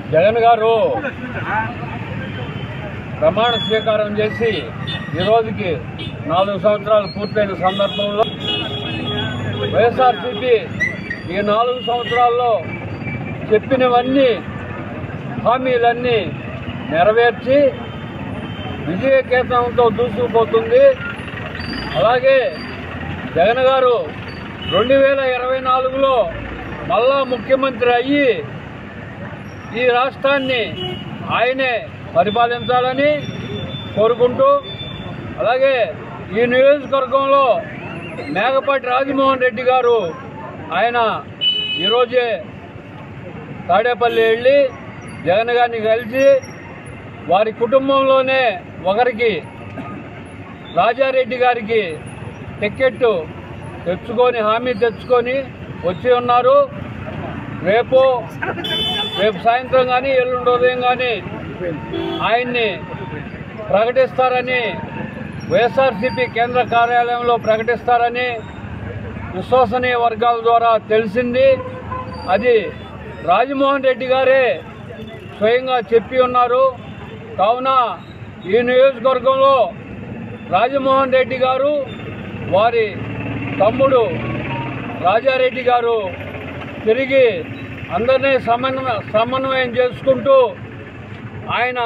జగన్ గారు ప్రమాణ స్వీకారం చేసి ఈ రోజుకి నాలుగు సంవత్సరాలు పూర్తయిన సందర్భంలో వైఎస్ఆర్సీపీ ఈ నాలుగు సంవత్సరాల్లో చెప్పినవన్నీ హామీలన్నీ నెరవేర్చి విజయకేతనంతో దూసుకుపోతుంది అలాగే జగన్ గారు రెండు వేల ఇరవై నాలుగులో మళ్ళా ముఖ్యమంత్రి అయ్యి ఈ రాష్ట్రాన్ని ఆయనే పరిపాలించాలని కోరుకుంటూ అలాగే ఈ నియోజకవర్గంలో మేకపాటి రాజమోహన్ రెడ్డి గారు ఆయన ఈరోజే తాడేపల్లి వెళ్ళి జగన్ గారిని కలిసి వారి కుటుంబంలోనే ఒకరికి రాజారెడ్డి గారికి టికెట్ తెచ్చుకొని హామీ తెచ్చుకొని వచ్చి ఉన్నారు రేపు రేపు సాయంత్రం కానీ ఎల్లుండి ఉదయం కానీ ఆయన్ని ప్రకటిస్తారని వైఎస్ఆర్సీపీ కేంద్ర కార్యాలయంలో ప్రకటిస్తారని విశ్వసనీయ వర్గాల ద్వారా తెలిసింది అది రాజమోహన్ రెడ్డి గారే స్వయంగా చెప్పి ఉన్నారు కావున ఈ నియోజకవర్గంలో రాజమోహన్ రెడ్డి గారు వారి తమ్ముడు రాజారెడ్డి గారు తిరిగి అందరినీ సమన్వయ సమన్వయం చేసుకుంటూ ఆయన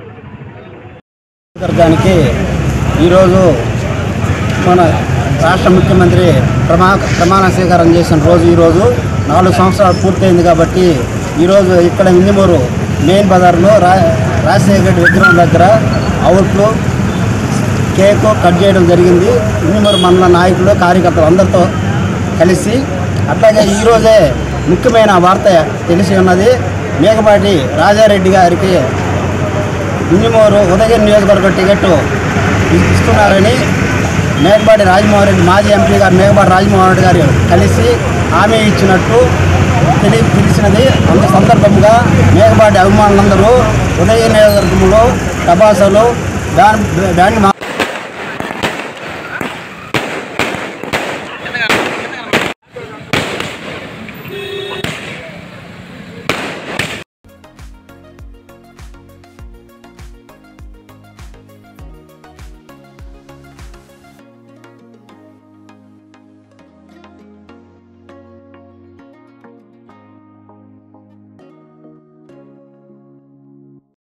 వర్గానికి ఈరోజు మన రాష్ట్ర ముఖ్యమంత్రి ప్రమా ప్రమాణ స్వీకారం చేసిన రోజు ఈరోజు నాలుగు సంవత్సరాలు పూర్తయింది కాబట్టి ఈరోజు ఇక్కడ ఇందిమూరు మెయిన్ బజార్లో రా రాజశేఖర రెడ్డి విగ్రహం దగ్గర అవుట్లు కేకు కట్ చేయడం జరిగింది ఇందిమూరు మండల నాయకులు కార్యకర్తలు అందరితో కలిసి అట్లాగే ఈరోజే ముఖ్యమైన వార్త తెలిసి ఉన్నది మేకపాటి రాజారెడ్డి గారికి ఇంజమూరు ఉదయగిరి నియోజకవర్గ టికెట్ ఇస్తున్నారని మేకపాటి రాజమోహన్ రెడ్డి మాజీ ఎంపీ గారు మేకపాటి రాజమోహన్ రెడ్డి గారు కలిసి హామీ ఇచ్చినట్టు తెలియ తెలిసినది అంత సందర్భంగా మేకపాటి అభిమానులందరూ ఉదయగిరి నియోజకవర్గంలో టపాసాలు బ్యాన్ బ్యాండ్ మా